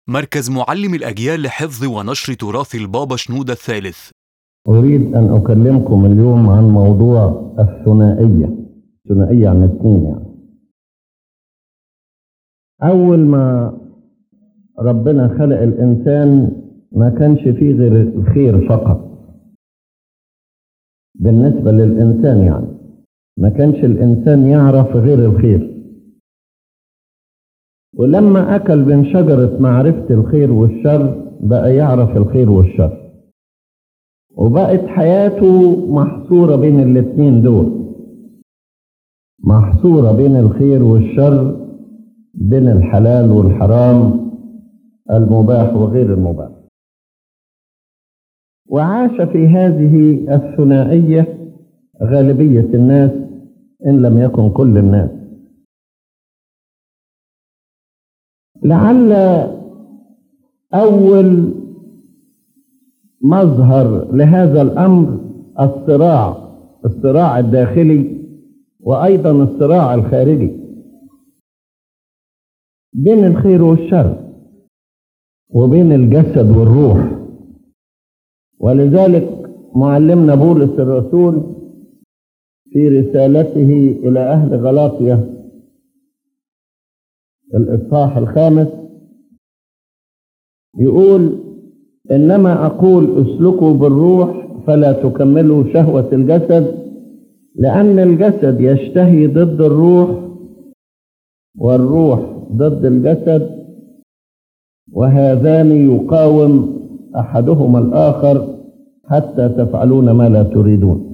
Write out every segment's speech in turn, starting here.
مركز معلم الأجيال لحفظ ونشر تراث البابا شنودة الثالث أريد أن أكلمكم اليوم عن موضوع الثنائية ثنائية عن اثنين يعني أول ما ربنا خلق الإنسان ما كانش فيه غير الخير فقط بالنسبة للإنسان يعني ما كانش الإنسان يعرف غير الخير ولما أكل من شجرة معرفة الخير والشر بقى يعرف الخير والشر وبقت حياته محصورة بين الاتنين دول محصورة بين الخير والشر بين الحلال والحرام المباح وغير المباح وعاش في هذه الثنائية غالبية الناس إن لم يكن كل الناس لعل أول مظهر لهذا الأمر الصراع الصراع الداخلي وأيضا الصراع الخارجي بين الخير والشر وبين الجسد والروح ولذلك معلمنا بولس الرسول في رسالته إلى أهل غلاطيا الإصحاح الخامس يقول إنما أقول اسلكوا بالروح فلا تكملوا شهوة الجسد لأن الجسد يشتهي ضد الروح والروح ضد الجسد وهذان يقاوم أحدهما الآخر حتى تفعلون ما لا تريدون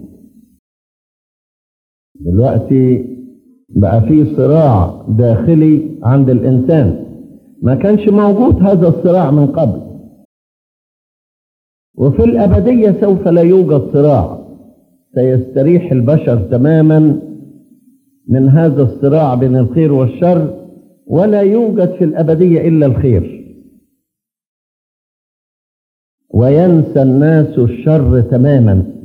دلوقتي بقى في صراع داخلي عند الإنسان ما كانش موجود هذا الصراع من قبل وفي الأبدية سوف لا يوجد صراع سيستريح البشر تماما من هذا الصراع بين الخير والشر ولا يوجد في الأبدية إلا الخير وينسى الناس الشر تماما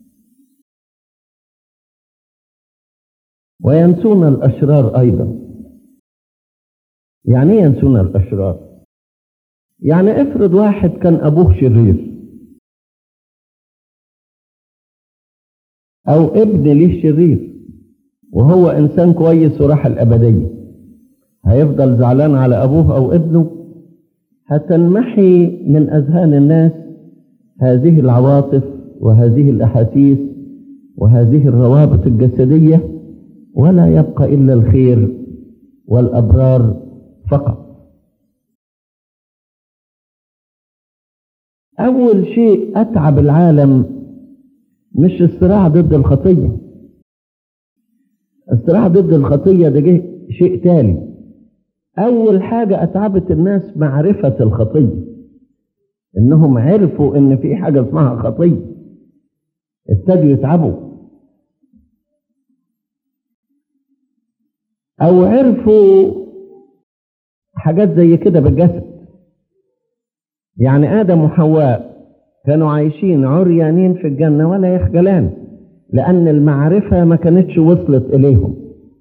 وينسون الأشرار أيضا يعني ايه ينسون الأشرار يعني افرض واحد كان أبوه شرير أو ابن ليه شرير وهو إنسان كويس وراح الأبدية هيفضل زعلان على أبوه أو ابنه هتنمحي من أذهان الناس هذه العواطف وهذه الأحاسيس وهذه الروابط الجسدية ولا يبقى إلا الخير والأبرار فقط أول شيء أتعب العالم مش الصراع ضد الخطية الصراع ضد الخطية ده جه شيء تالي أول حاجة أتعبت الناس معرفة الخطية إنهم عرفوا إن في حاجة اسمها خطية ابتدوا يتعبوا أو عرفوا حاجات زي كده بالجسد يعني آدم وحواء كانوا عايشين عريانين في الجنة ولا يخجلان لأن المعرفة ما كانتش وصلت إليهم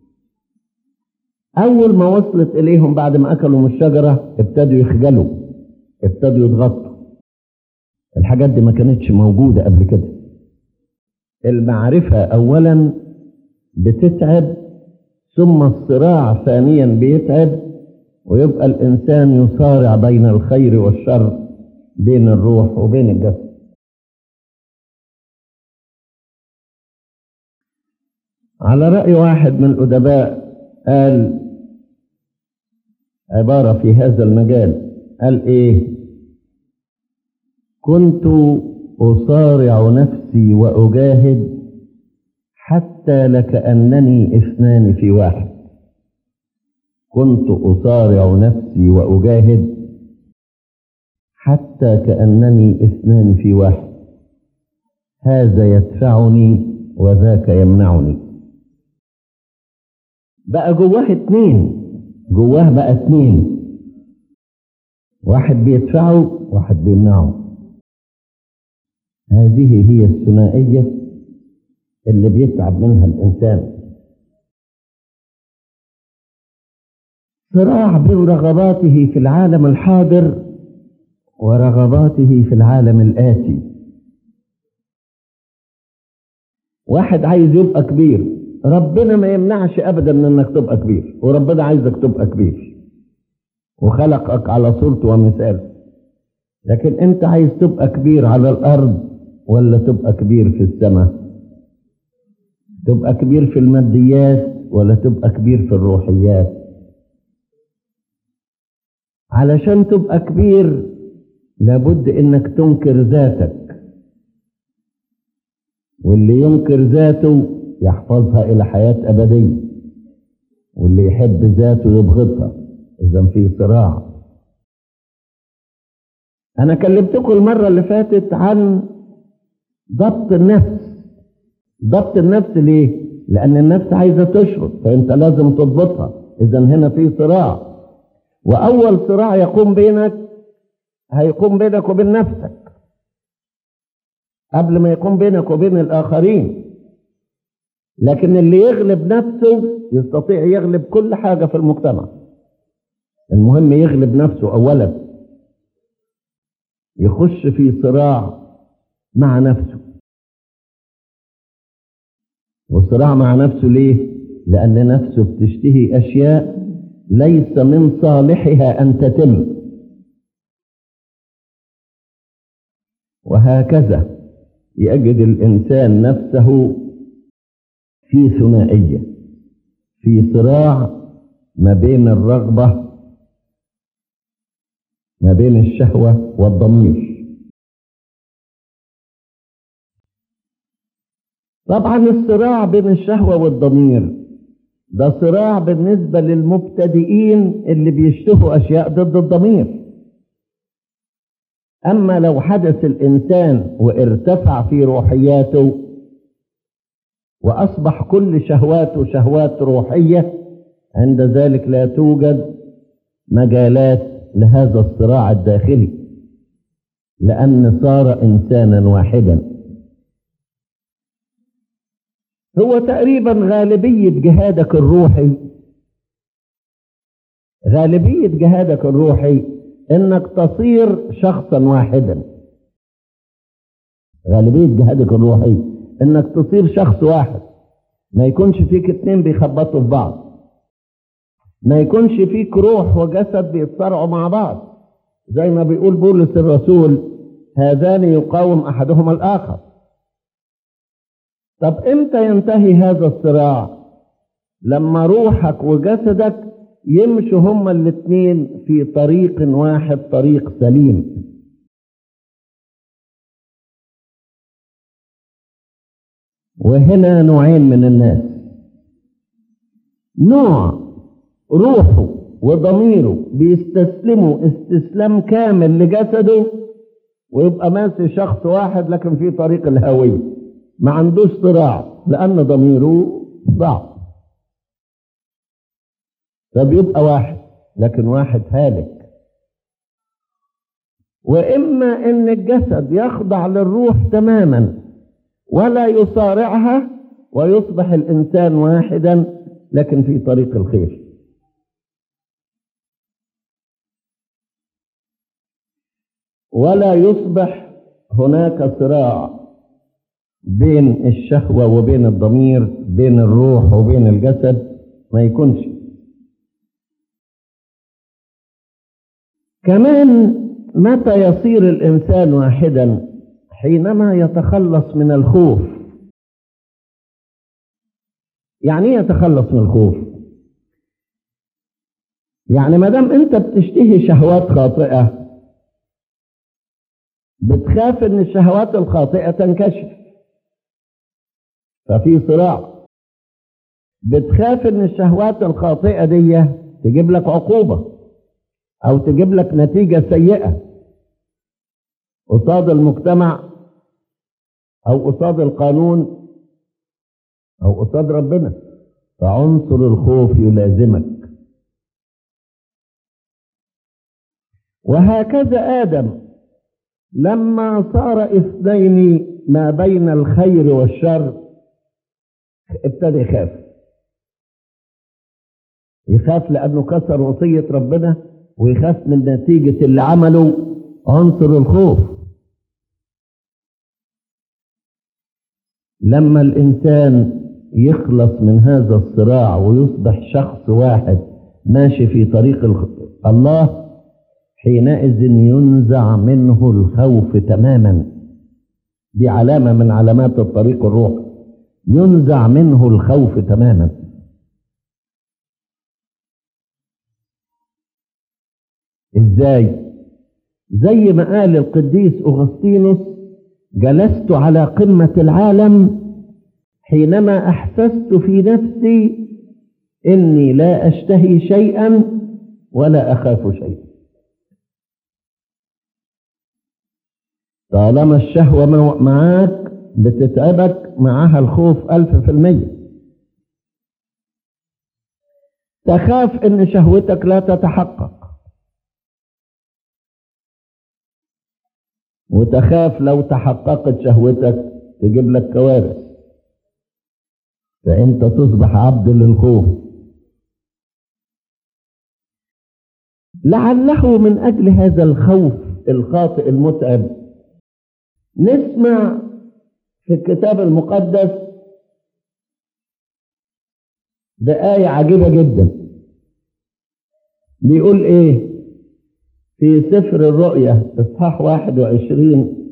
أول ما وصلت إليهم بعد ما أكلوا من الشجرة ابتدوا يخجلوا ابتدوا يضغطوا الحاجات دي ما كانتش موجودة قبل كده المعرفة أولا بتتعب ثم الصراع ثانيا بيتعب ويبقى الإنسان يصارع بين الخير والشر بين الروح وبين الجسد على رأي واحد من الأدباء قال عبارة في هذا المجال قال إيه كنت أصارع نفسي وأجاهد حتى لكأنني اثنان في واحد كنت أصارع نفسي وأجاهد حتى كأنني اثنان في واحد هذا يدفعني وذاك يمنعني بقى جواه اتنين جواه بقى اتنين واحد بيدفعه واحد بيمنعه هذه هي الثنائية اللي بيتعب منها الإنسان صراع بين رغباته في العالم الحاضر ورغباته في العالم الآتي واحد عايز يبقى كبير ربنا ما يمنعش ابدا من انك تبقى كبير وربنا عايزك تبقى كبير وخلقك على صورته ومثاله لكن انت عايز تبقى كبير على الارض ولا تبقى كبير في السماء تبقى كبير في الماديات ولا تبقى كبير في الروحيات علشان تبقى كبير لابد انك تنكر ذاتك واللي ينكر ذاته يحفظها الى حياة ابدية واللي يحب ذاته يبغضها اذا في صراع انا كلمتكم المرة اللي فاتت عن ضبط النفس ضبط النفس ليه لان النفس عايزة تشرب فانت لازم تضبطها اذا هنا في صراع واول صراع يقوم بينك هيقوم بينك وبين نفسك قبل ما يقوم بينك وبين الآخرين لكن اللي يغلب نفسه يستطيع يغلب كل حاجة في المجتمع المهم يغلب نفسه أولا يخش في صراع مع نفسه والصراع مع نفسه ليه؟ لأن نفسه بتشتهي أشياء ليس من صالحها أن تتم وهكذا يجد الإنسان نفسه في ثنائية في صراع ما بين الرغبة ما بين الشهوة والضمير طبعا الصراع بين الشهوة والضمير ده صراع بالنسبة للمبتدئين اللي بيشتهوا أشياء ضد الضمير أما لو حدث الإنسان وارتفع في روحياته وأصبح كل شهواته شهوات روحية عند ذلك لا توجد مجالات لهذا الصراع الداخلي لأن صار إنسانا واحدا هو تقريبا غالبية جهادك الروحي غالبية جهادك الروحي انك تصير شخصا واحدا غالبية جهادك الروحي انك تصير شخص واحد ما يكونش فيك اتنين بيخبطوا في بعض ما يكونش فيك روح وجسد بيتصارعوا مع بعض زي ما بيقول بولس الرسول هذان يقاوم احدهما الاخر طب امتى ينتهي هذا الصراع لما روحك وجسدك يمشوا هما الاثنين في طريق واحد طريق سليم وهنا نوعين من الناس نوع روحه وضميره بيستسلموا استسلام كامل لجسده ويبقى ماشي شخص واحد لكن في طريق الهوية ما عندوش صراع لأن ضميره ضعف فبيبقى واحد لكن واحد هالك وإما إن الجسد يخضع للروح تماما ولا يصارعها ويصبح الإنسان واحدا لكن في طريق الخير ولا يصبح هناك صراع بين الشهوة وبين الضمير بين الروح وبين الجسد ما يكونش كمان متى يصير الإنسان واحدا حينما يتخلص من الخوف يعني ايه يتخلص من الخوف يعني ما دام انت بتشتهي شهوات خاطئه بتخاف ان الشهوات الخاطئه تنكشف ففي صراع بتخاف ان الشهوات الخاطئه دي تجيب لك عقوبه او تجيب لك نتيجه سيئه قصاد المجتمع او قصاد القانون او قصاد ربنا فعنصر الخوف يلازمك وهكذا ادم لما صار اثنين ما بين الخير والشر ابتدى يخاف يخاف لأنه كسر وصية ربنا ويخاف من نتيجة اللي عمله عنصر الخوف لما الإنسان يخلص من هذا الصراع ويصبح شخص واحد ماشي في طريق الله حينئذ ينزع منه الخوف تماما دي علامة من علامات الطريق الروحي ينزع منه الخوف تماما ازاي زي ما قال القديس اغسطينوس جلست على قمة العالم حينما احسست في نفسي اني لا اشتهي شيئا ولا اخاف شيئا طالما الشهوة معاك بتتعبك معاها الخوف ألف في المية تخاف ان شهوتك لا تتحقق وتخاف لو تحققت شهوتك تجيب لك كوارث فانت تصبح عبد للخوف لعله من اجل هذا الخوف الخاطئ المتعب نسمع في الكتاب المقدس بآية عجيبة جدا بيقول ايه في سفر الرؤيا اصحاح 21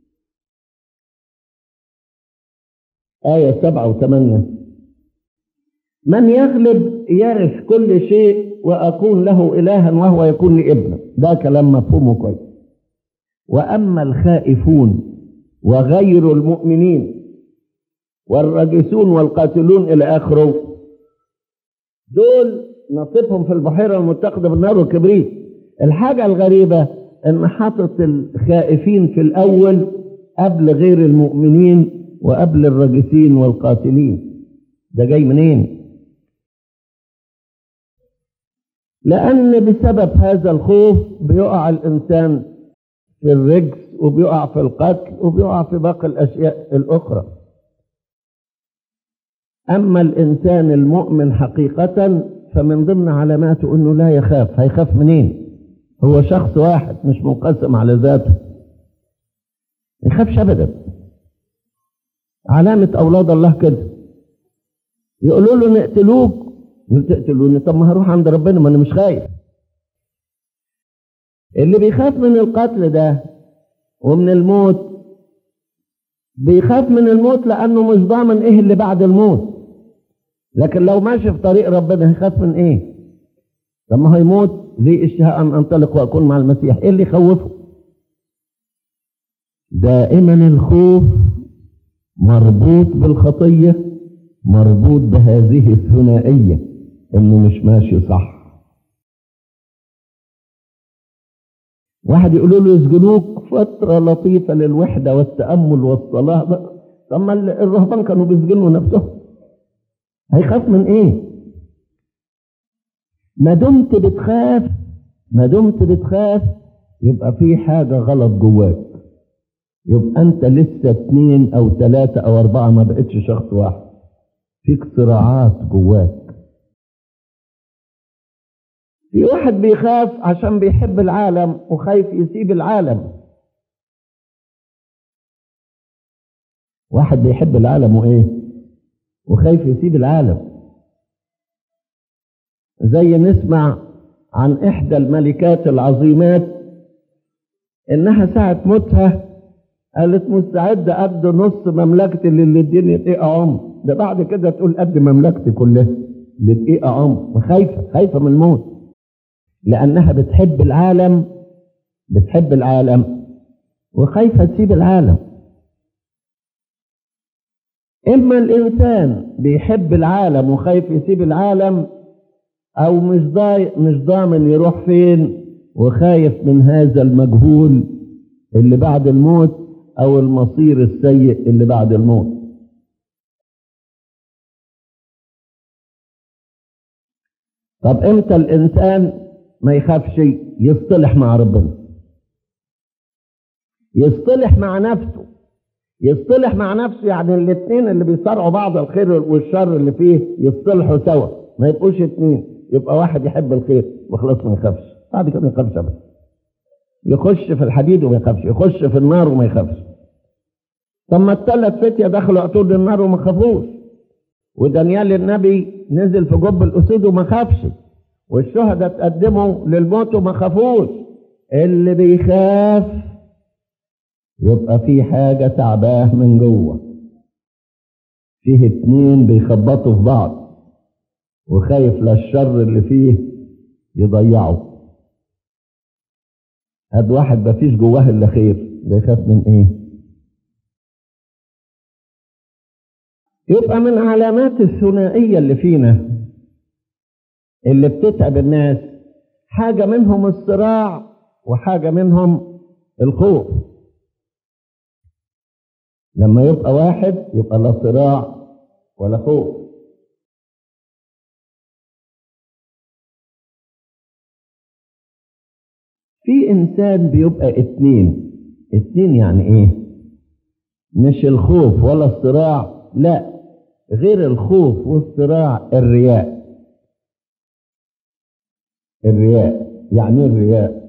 آية سبعة وثمانية من يغلب يرث كل شيء وأكون له إلها وهو يكون لي ابنا ده كلام مفهومه كويس وأما الخائفون وغير المؤمنين والراجسون والقاتلون إلى آخره دول نصيبهم في البحيرة المتقدة بالنار والكبريت الحاجة الغريبة ان حاطط الخائفين في الاول قبل غير المؤمنين وقبل الراجسين والقاتلين ده جاي منين لان بسبب هذا الخوف بيقع الانسان في الرجس وبيقع في القتل وبيقع في باقي الاشياء الاخرى اما الانسان المؤمن حقيقة فمن ضمن علاماته انه لا يخاف هيخاف منين هو شخص واحد مش منقسم على ذاته يخافش ابدا علامة اولاد الله كده يقولوا له نقتلوك تقتلوني طب ما هروح عند ربنا ما انا مش خايف اللي بيخاف من القتل ده ومن الموت بيخاف من الموت لانه مش ضامن ايه اللي بعد الموت لكن لو ماشي في طريق ربنا هيخاف من ايه لما هيموت لي اشتهاء ان انطلق واكون مع المسيح ايه اللي يخوفه دائما الخوف مربوط بالخطيه مربوط بهذه الثنائيه انه مش ماشي صح واحد يقولوا له يسجنوك فترة لطيفة للوحدة والتأمل والصلاة طب ما الرهبان كانوا بيسجنوا نفسهم هيخاف من ايه ما دمت بتخاف ما دمت بتخاف يبقى في حاجة غلط جواك يبقى انت لسه اتنين او تلاتة او اربعة ما بقتش شخص واحد فيك صراعات جواك في واحد بيخاف عشان بيحب العالم وخايف يسيب العالم واحد بيحب العالم وايه وخايف يسيب العالم زي نسمع عن احدى الملكات العظيمات انها ساعة موتها قالت مستعدة قد نص مملكتي للي اديني دقيقة عمر ده بعد كده تقول قد مملكتي كلها لدقيقة عمر خايفة خايفة من الموت لأنها بتحب العالم بتحب العالم وخايفة تسيب العالم إما الإنسان بيحب العالم وخايف يسيب العالم أو مش ضاي مش ضامن يروح فين وخايف من هذا المجهول اللي بعد الموت أو المصير السيء اللي بعد الموت طب امتى الانسان ما يخافش يصطلح مع ربنا يصطلح مع نفسه يصطلح مع نفسه يعني الاثنين اللي بيصارعوا بعض الخير والشر اللي فيه يصطلحوا سوا ما يبقوش اتنين يبقى واحد يحب الخير وخلاص ما يخافش بعد كده ما يخافش ابدا يخش في الحديد وما يخافش يخش في النار وما يخافش طب ما الثلاث فتية دخلوا عطول النار وما خافوش ودانيال النبي نزل في جب الاسود وما خافش والشهداء تقدموا للموت وما خافوش اللي بيخاف يبقى في حاجة تعباه من جوه فيه اتنين بيخبطوا في بعض وخايف للشر اللي فيه يضيعه هاد واحد مفيش جواه الا خير ده يخاف من ايه يبقى من علامات الثنائية اللي فينا اللي بتتعب الناس حاجة منهم الصراع وحاجة منهم الخوف لما يبقى واحد يبقى لا صراع ولا خوف في انسان بيبقى اتنين اتنين يعني ايه مش الخوف ولا الصراع لا غير الخوف والصراع الرياء الرياء يعني ايه الرياء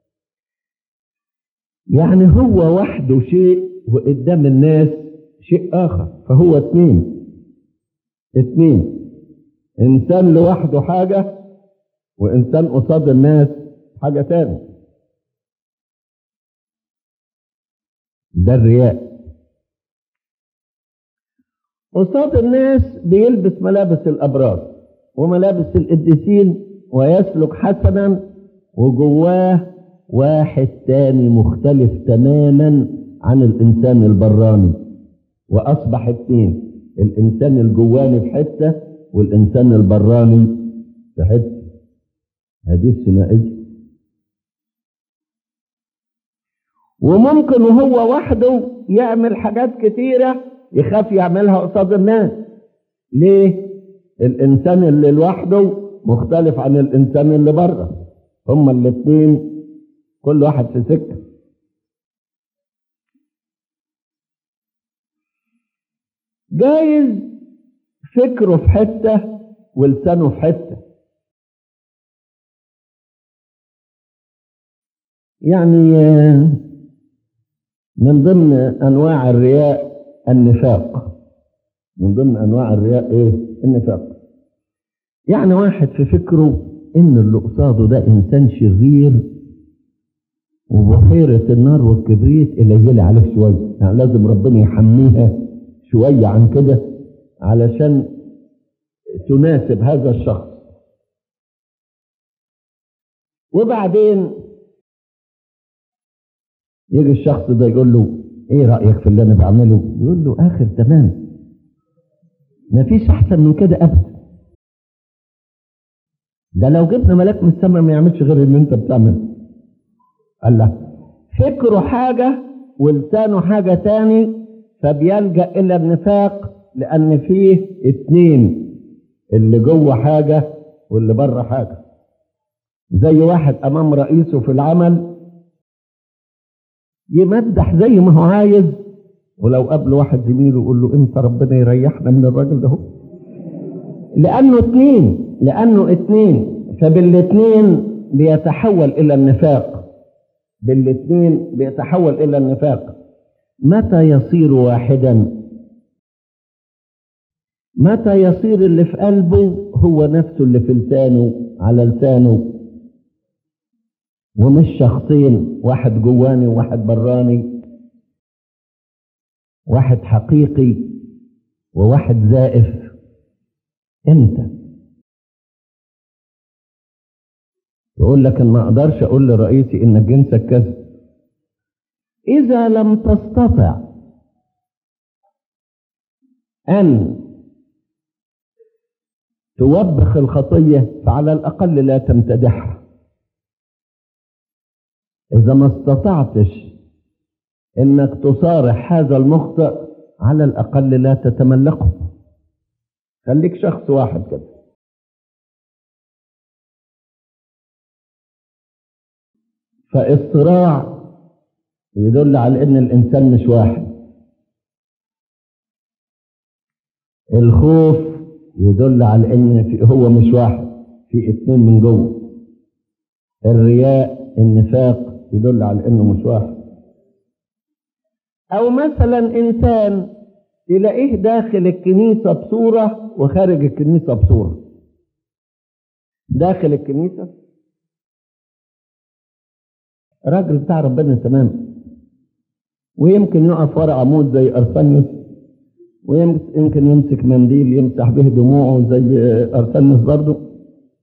يعني هو وحده شيء وقدام الناس شيء اخر فهو اتنين اتنين انسان لوحده حاجة وانسان قصاد الناس حاجة تانية ده الرياء قصاد الناس بيلبس ملابس الابرار وملابس القديسين ويسلك حسنا وجواه واحد تاني مختلف تماما عن الانسان البراني واصبح اتنين الانسان الجواني في حته والانسان البراني في حته هذه الثنائيه وممكن وهو وحده يعمل حاجات كتيره يخاف يعملها قصاد الناس ليه الانسان اللي لوحده مختلف عن الانسان اللي بره هما الاثنين كل واحد في سكه جايز فكره في حته ولسانه في حته يعني من ضمن انواع الرياء النفاق من ضمن انواع الرياء ايه النفاق يعني واحد في فكره ان اللي قصاده ده انسان شرير وبحيرة النار والكبريت قليلة عليه شوية يعني لازم ربنا يحميها شوية عن كده علشان تناسب هذا الشخص وبعدين يجي الشخص ده يقول له ايه رأيك في اللي انا بعمله يقول له اخر تمام مفيش احسن من كده ابدا ده لو جبنا ملاك من السماء ما يعملش غير اللي انت بتعمله قال له فكره حاجة ولسانه حاجة تاني فبيلجأ إلى النفاق لأن فيه اتنين اللي جوه حاجة واللي بره حاجة زي واحد أمام رئيسه في العمل يمدح زي ما هو عايز ولو قابل واحد زميله يقول له انت ربنا يريحنا من الراجل ده هو لانه اتنين لانه اتنين فبالاتنين بيتحول الى النفاق بالاتنين بيتحول الى النفاق متى يصير واحدا متى يصير اللي في قلبه هو نفسه اللي في لسانه على لسانه ومش شخصين واحد جواني وواحد براني واحد حقيقي وواحد زائف امتى يقول لك ان ما اقدرش اقول لرئيسي ان جنسك كذا اذا لم تستطع ان توبخ الخطيه فعلى الاقل لا تمتدحها إذا ما استطعتش إنك تصارح هذا المخطئ على الأقل لا تتملقه خليك شخص واحد كده فالصراع يدل على إن الإنسان مش واحد الخوف يدل على إن هو مش واحد في اتنين من جوه الرياء النفاق يدل على انه مش واحد او مثلا انسان تلاقيه داخل الكنيسه بصوره وخارج الكنيسه بصوره داخل الكنيسه راجل بتاع ربنا تمام ويمكن يقف ورا عمود زي ارسنس ويمكن يمسك منديل يمسح به دموعه زي ارسنس برضه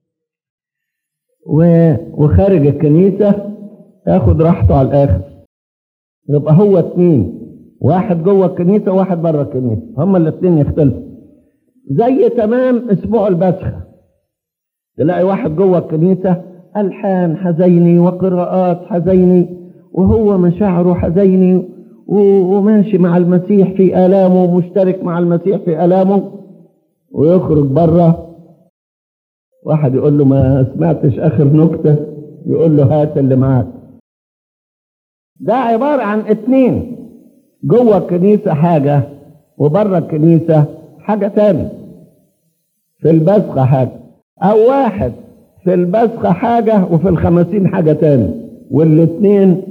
وخارج الكنيسة ياخد راحته على الآخر يبقى هو اتنين واحد جوه الكنيسة وواحد بره الكنيسة هما الاتنين يختلفوا زي تمام اسبوع البسخة تلاقي واحد جوه الكنيسة ألحان حزيني وقراءات حزيني وهو مشاعره حزيني وماشي مع المسيح في آلامه ومشترك مع المسيح في آلامه ويخرج بره واحد يقول له ما سمعتش آخر نكتة يقول له هات اللي معاك ده عبارة عن اتنين جوه الكنيسة حاجة وبره الكنيسة حاجة تاني في البسخة حاجة أو واحد في البسخة حاجة وفي الخمسين حاجة تاني والاتنين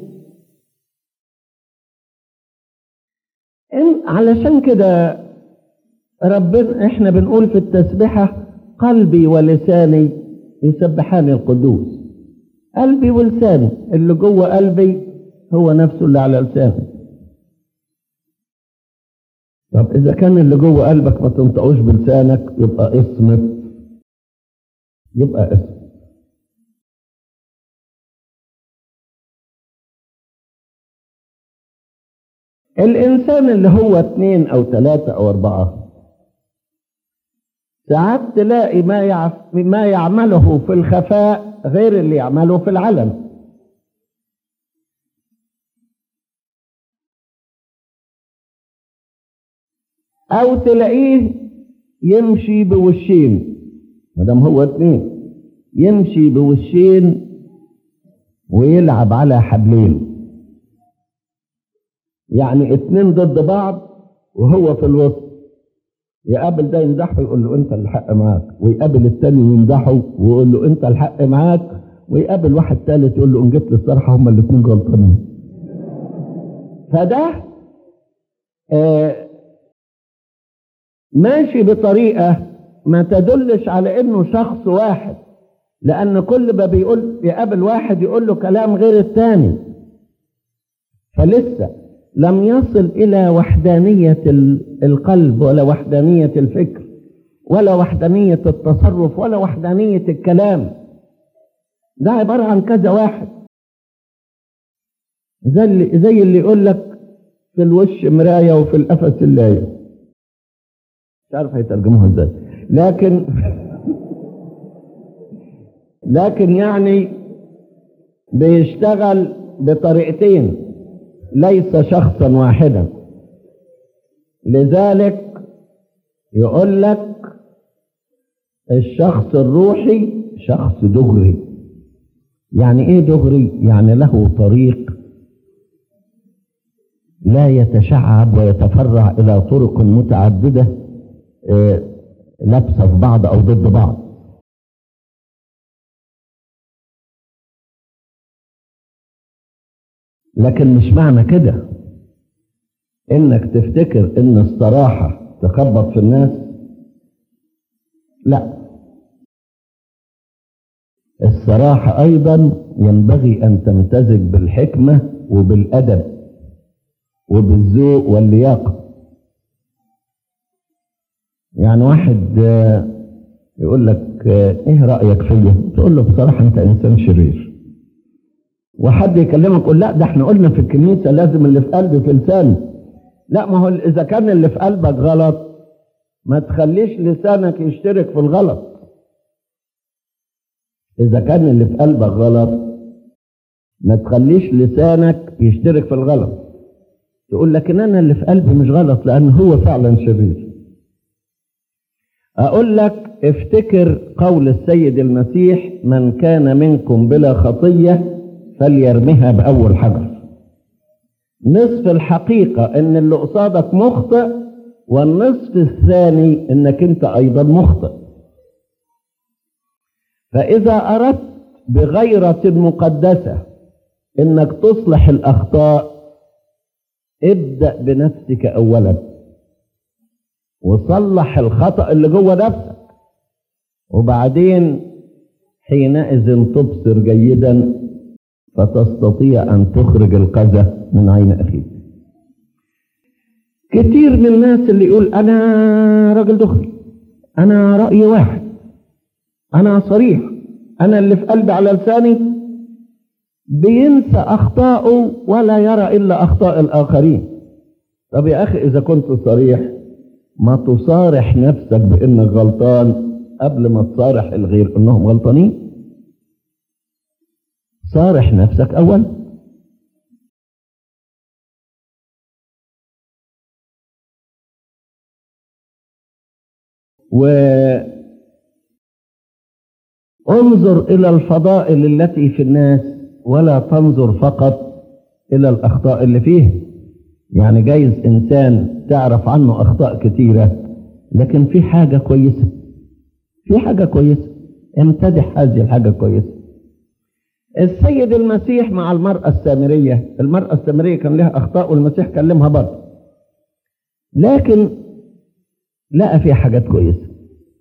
إن علشان كده ربنا احنا بنقول في التسبيحة قلبي ولساني يسبحان القدوس قلبي ولساني اللي جوه قلبي هو نفسه اللي على لساني طب إذا كان اللي جوه قلبك ما تنطقوش بلسانك يبقى اصمت يبقى اصمت الإنسان اللي هو اتنين أو تلاتة أو أربعة ساعات تلاقي ما يعف ما يعمله في الخفاء غير اللي يعمله في العلن أو تلاقيه يمشي بوشين ما دام هو اتنين يمشي بوشين ويلعب على حبلين يعني اتنين ضد بعض وهو في الوسط يقابل ده يمدحه يقول له انت الحق معاك ويقابل التاني ويمدحه ويقول له انت الحق معاك ويقابل واحد تالت يقول له ان جيت للصراحه هما الاثنين غلطانين فده آه ماشي بطريقه ما تدلش على انه شخص واحد لان كل ما بيقول يقابل واحد يقول له كلام غير الثاني فلسه لم يصل إلى وحدانية القلب ولا وحدانية الفكر ولا وحدانية التصرف ولا وحدانية الكلام ده عبارة عن كذا واحد زي اللي, زي اللي يقول لك في الوش مراية وفي القفص اللاية مش عارف هيترجموها ازاي لكن لكن يعني بيشتغل بطريقتين ليس شخصا واحدا لذلك يقول لك الشخص الروحي شخص دغري يعني ايه دغري يعني له طريق لا يتشعب ويتفرع الى طرق متعدده لابسه في بعض او ضد بعض لكن مش معنى كده انك تفتكر ان الصراحة تخبط في الناس لا الصراحة ايضا ينبغي ان تمتزج بالحكمة وبالادب وبالذوق واللياقة يعني واحد يقول لك ايه رأيك فيا تقول له بصراحة انت انسان شرير وحد يكلمك يقول لا ده احنا قلنا في الكنيسة لازم اللي في قلبي في لساني لا ما هو إذا كان اللي في قلبك غلط ما تخليش لسانك يشترك في الغلط إذا كان اللي في قلبك غلط ما تخليش لسانك يشترك في الغلط تقول لكن أنا اللي في قلبي مش غلط لأن هو فعلا شرير أقول لك افتكر قول السيد المسيح من كان منكم بلا خطيه فليرميها بأول حجر نصف الحقيقة ان اللي قصادك مخطئ والنصف الثاني انك انت ايضا مخطئ فإذا أردت بغيرة مقدسة إنك تصلح الأخطاء ابدأ بنفسك أولا وصلح الخطأ اللي جوه نفسك وبعدين حينئذ تبصر جيدا فتستطيع أن تخرج القذى من عين أخيك كتير من الناس اللي يقول أنا راجل دخلي أنا رأي واحد أنا صريح أنا اللي في قلبي على لساني بينسى أخطاءه ولا يرى إلا أخطاء الآخرين طب يا أخي إذا كنت صريح ما تصارح نفسك بإنك غلطان قبل ما تصارح الغير إنهم غلطانين صارح نفسك أول و انظر إلى الفضائل التي في الناس ولا تنظر فقط إلى الأخطاء اللي فيه يعني جايز إنسان تعرف عنه أخطاء كثيرة لكن في حاجة كويسة في حاجة كويسة امتدح هذه الحاجة كويسة السيد المسيح مع المرأة السامرية المرأة السامرية كان لها أخطاء والمسيح كلمها برضه لكن لقى فيها حاجات كويسة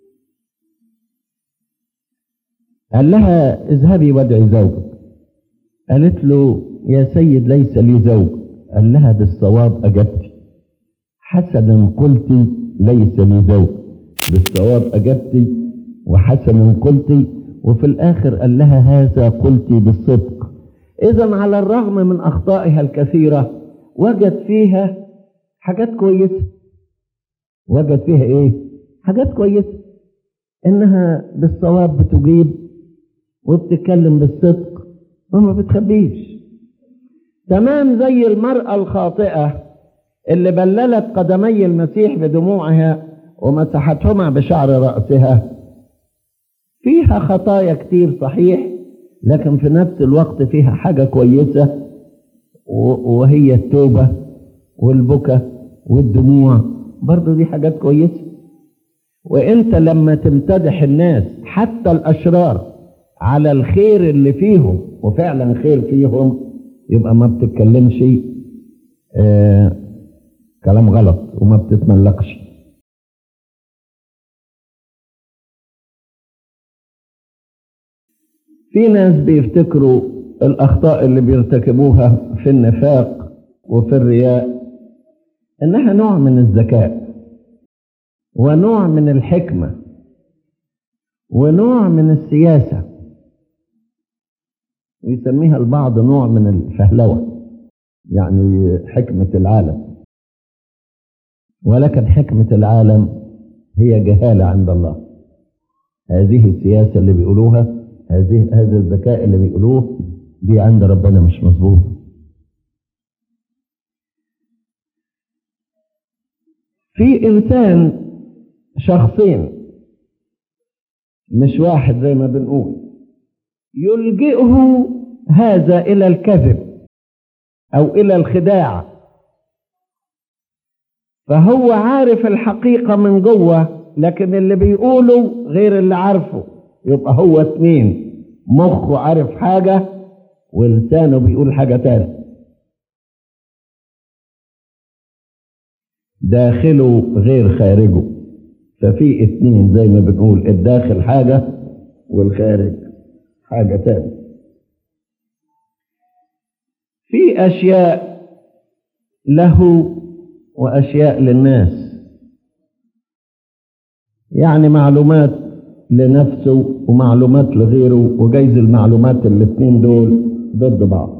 قال لها اذهبي وادعي زوجك قالت له يا سيد ليس لي زوج قال لها بالصواب أجبتي حسنا قلت ليس لي زوج بالصواب أجبتي وحسنا قلت وفي الآخر قال لها هذا قلت بالصدق إذا على الرغم من أخطائها الكثيرة وجد فيها حاجات كويسة وجد فيها إيه؟ حاجات كويسة إنها بالصواب بتجيب وبتتكلم بالصدق وما بتخبيش تمام زي المرأة الخاطئة اللي بللت قدمي المسيح بدموعها ومسحتهما بشعر رأسها فيها خطايا كتير صحيح لكن في نفس الوقت فيها حاجة كويسة وهي التوبة والبكى والدموع برضو دي حاجات كويسة وانت لما تمتدح الناس حتى الأشرار على الخير اللي فيهم وفعلا خير فيهم يبقى ما بتتكلمش آه كلام غلط وما بتتملقش في ناس بيفتكروا الأخطاء اللي بيرتكبوها في النفاق وفي الرياء إنها نوع من الذكاء ونوع من الحكمة ونوع من السياسة يسميها البعض نوع من الفهلوة يعني حكمة العالم ولكن حكمة العالم هي جهالة عند الله هذه السياسة اللي بيقولوها هذه هذا الذكاء اللي بيقولوه دي عند ربنا مش مظبوط في انسان شخصين مش واحد زي ما بنقول يلجئه هذا الى الكذب او الى الخداع فهو عارف الحقيقه من جوه لكن اللي بيقوله غير اللي عارفه يبقى هو اتنين مخه عارف حاجة ولسانه بيقول حاجة تانية داخله غير خارجه ففي اتنين زي ما بنقول الداخل حاجة والخارج حاجة تانية في أشياء له وأشياء للناس يعني معلومات لنفسه ومعلومات لغيره وجايز المعلومات الاثنين دول ضد بعض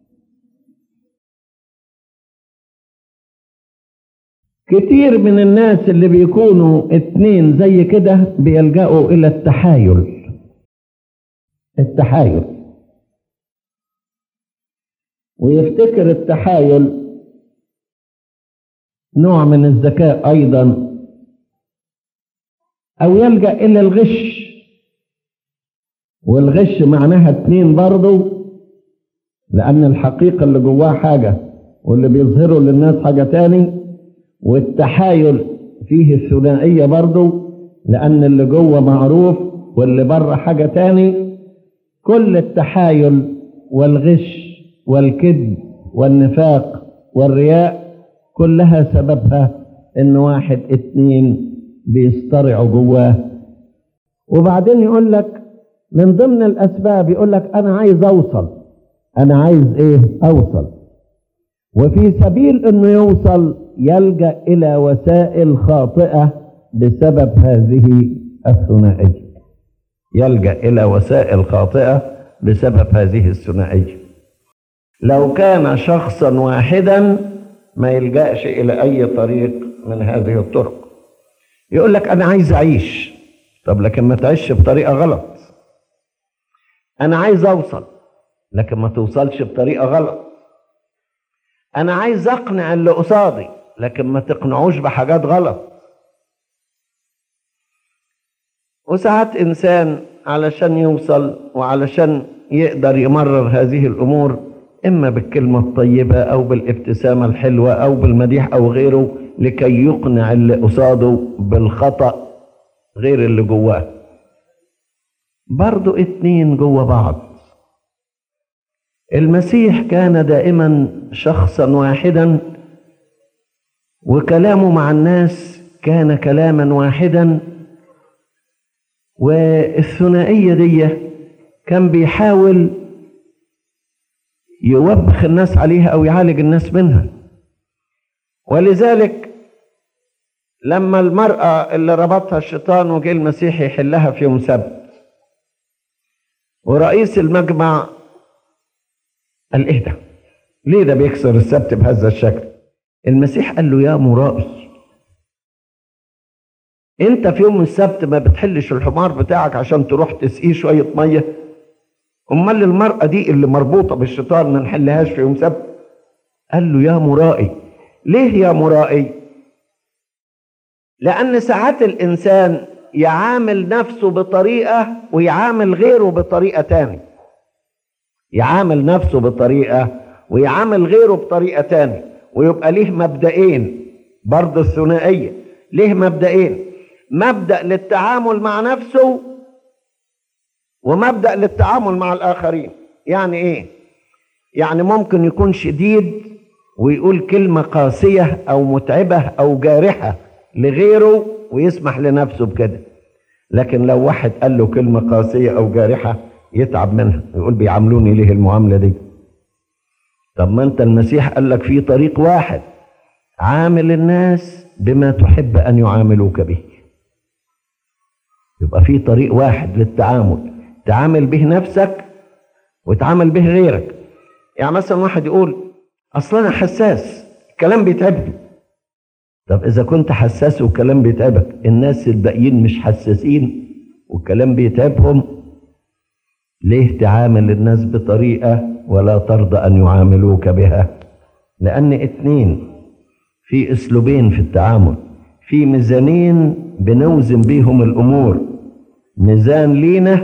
كتير من الناس اللي بيكونوا اتنين زي كده بيلجأوا إلى التحايل التحايل ويفتكر التحايل نوع من الذكاء أيضا أو يلجأ إلى الغش والغش معناها اتنين برضه لأن الحقيقة اللي جواه حاجة واللي بيظهره للناس حاجة تاني والتحايل فيه الثنائية برضه لأن اللي جوه معروف واللي بره حاجة تاني كل التحايل والغش والكذب والنفاق والرياء كلها سببها ان واحد اتنين بيصطرعوا جواه وبعدين يقول لك من ضمن الاسباب يقول لك انا عايز اوصل انا عايز ايه اوصل وفي سبيل انه يوصل يلجا الى وسائل خاطئه بسبب هذه الثنائيه يلجا الى وسائل خاطئه بسبب هذه الثنائيه لو كان شخصا واحدا ما يلجاش الى اي طريق من هذه الطرق يقول لك انا عايز اعيش طب لكن ما تعيش بطريقه غلط انا عايز اوصل لكن ما توصلش بطريقه غلط انا عايز اقنع اللي قصادي لكن ما تقنعوش بحاجات غلط وساعات انسان علشان يوصل وعلشان يقدر يمرر هذه الامور اما بالكلمه الطيبه او بالابتسامه الحلوه او بالمديح او غيره لكي يقنع اللي قصاده بالخطا غير اللي جواه برضو اتنين جوا بعض المسيح كان دائما شخصا واحدا وكلامه مع الناس كان كلاما واحدا والثنائية دي كان بيحاول يوبخ الناس عليها أو يعالج الناس منها ولذلك لما المرأة اللي ربطها الشيطان وجه المسيح يحلها في يوم سبت ورئيس المجمع قال ايه ده ليه ده بيكسر السبت بهذا الشكل المسيح قال له يا مرائي انت في يوم السبت ما بتحلش الحمار بتاعك عشان تروح تسقيه شويه ميه امال المراه دي اللي مربوطه بالشيطان ما نحلهاش في يوم سبت قال له يا مرائي ليه يا مرائي لان ساعات الانسان يعامل نفسه بطريقه ويعامل غيره بطريقه تاني يعامل نفسه بطريقه ويعامل غيره بطريقه تاني ويبقى ليه مبدئين برضه الثنائيه ليه مبدئين مبدا للتعامل مع نفسه ومبدا للتعامل مع الاخرين يعني ايه يعني ممكن يكون شديد ويقول كلمه قاسيه او متعبه او جارحه لغيره ويسمح لنفسه بكده لكن لو واحد قال له كلمه قاسيه او جارحه يتعب منها يقول بيعاملوني ليه المعامله دي طب ما انت المسيح قال لك في طريق واحد عامل الناس بما تحب ان يعاملوك به يبقى في طريق واحد للتعامل تعامل به نفسك وتعامل به غيرك يعني مثلا واحد يقول اصل انا حساس الكلام بيتعبني طب اذا كنت حساس والكلام بيتعبك الناس الباقيين مش حساسين والكلام بيتعبهم ليه تعامل الناس بطريقه ولا ترضى ان يعاملوك بها لان اتنين في اسلوبين في التعامل في ميزانين بنوزن بيهم الامور ميزان لينا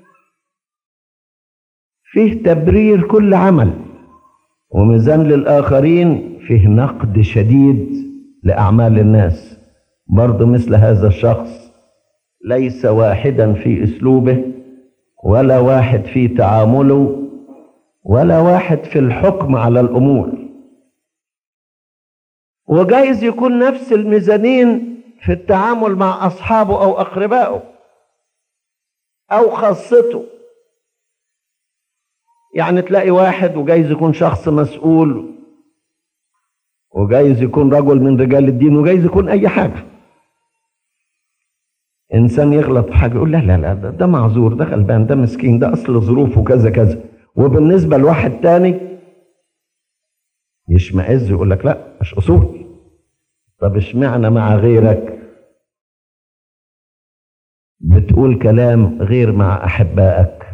فيه تبرير كل عمل وميزان للاخرين فيه نقد شديد لاعمال الناس برضه مثل هذا الشخص ليس واحدا في اسلوبه ولا واحد في تعامله ولا واحد في الحكم على الامور وجايز يكون نفس الميزانين في التعامل مع اصحابه او اقربائه او خاصته يعني تلاقي واحد وجايز يكون شخص مسؤول وجايز يكون رجل من رجال الدين وجايز يكون اي حاجه انسان يغلط في حاجه يقول لا لا لا ده, ده معذور ده غلبان ده مسكين ده اصل ظروفه كذا كذا وبالنسبه لواحد تاني يشمئز يقول لك لا مش اصول طب اشمعنى مع غيرك بتقول كلام غير مع احبائك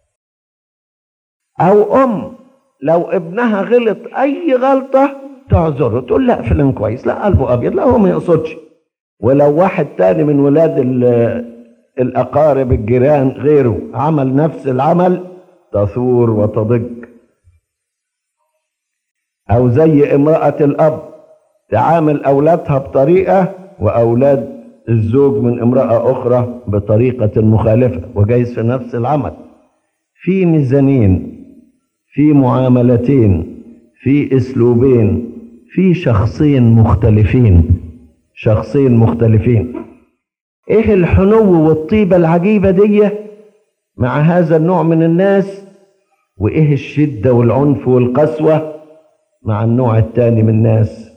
او ام لو ابنها غلط اي غلطه تعذره تقول لا فلان كويس لا قلبه ابيض لا هو ما يقصدش ولو واحد تاني من ولاد الاقارب الجيران غيره عمل نفس العمل تثور وتضج او زي امراه الاب تعامل اولادها بطريقه واولاد الزوج من امرأة أخرى بطريقة مخالفة وجايز في نفس العمل في ميزانين في معاملتين في اسلوبين في شخصين مختلفين شخصين مختلفين ايه الحنو والطيبة العجيبة دي مع هذا النوع من الناس وايه الشدة والعنف والقسوة مع النوع التاني من الناس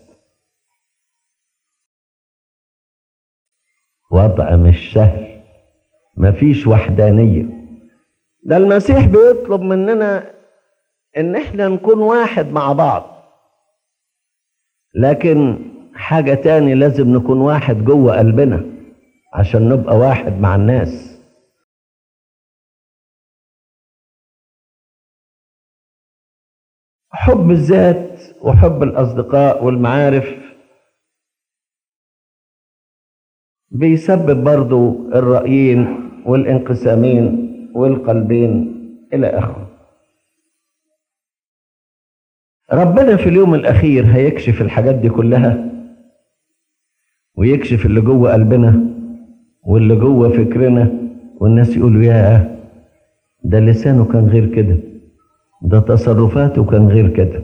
وضع مش سهل مفيش وحدانية ده المسيح بيطلب مننا ان احنا نكون واحد مع بعض لكن حاجة تاني لازم نكون واحد جوه قلبنا عشان نبقى واحد مع الناس حب الذات وحب الأصدقاء والمعارف بيسبب برضو الرأيين والانقسامين والقلبين إلى آخره ربنا في اليوم الأخير هيكشف الحاجات دي كلها ويكشف اللي جوه قلبنا واللي جوه فكرنا والناس يقولوا ياه ده لسانه كان غير كده ده تصرفاته كان غير كده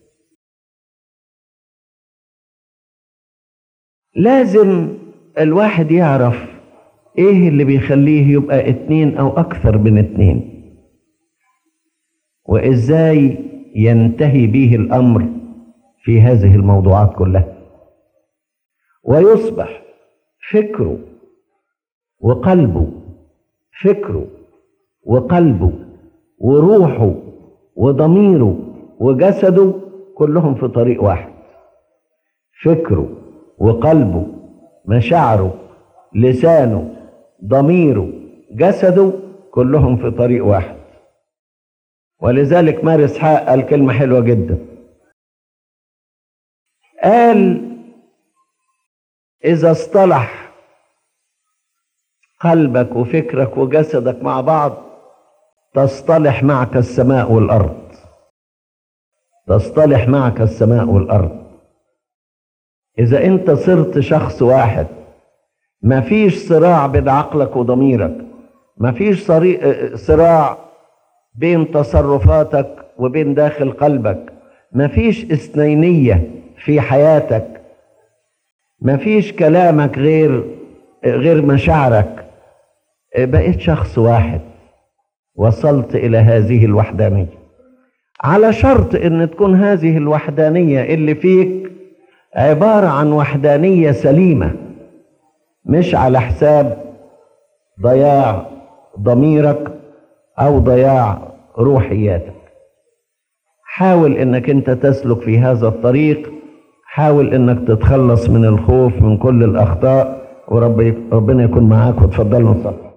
لازم الواحد يعرف ايه اللي بيخليه يبقى اتنين او اكثر من اتنين وازاي ينتهي به الامر في هذه الموضوعات كلها ويصبح فكره وقلبه فكره وقلبه وروحه وضميره وجسده كلهم في طريق واحد فكره وقلبه مشاعره لسانه ضميره جسده كلهم في طريق واحد ولذلك مارس حق قال كلمة حلوة جدا قال إذا اصطلح قلبك وفكرك وجسدك مع بعض تصطلح معك السماء والأرض تصطلح معك السماء والأرض إذا أنت صرت شخص واحد مفيش صراع بين عقلك وضميرك مفيش صراع بين تصرفاتك وبين داخل قلبك مفيش اثنينية في حياتك مفيش كلامك غير غير مشاعرك بقيت شخص واحد وصلت إلى هذه الوحدانية على شرط أن تكون هذه الوحدانية اللي فيك عبارة عن وحدانية سليمة مش على حساب ضياع ضميرك أو ضياع روحياتك حاول أنك أنت تسلك في هذا الطريق حاول أنك تتخلص من الخوف من كل الأخطاء ورب ربنا يكون معاك وتفضلوا نصلي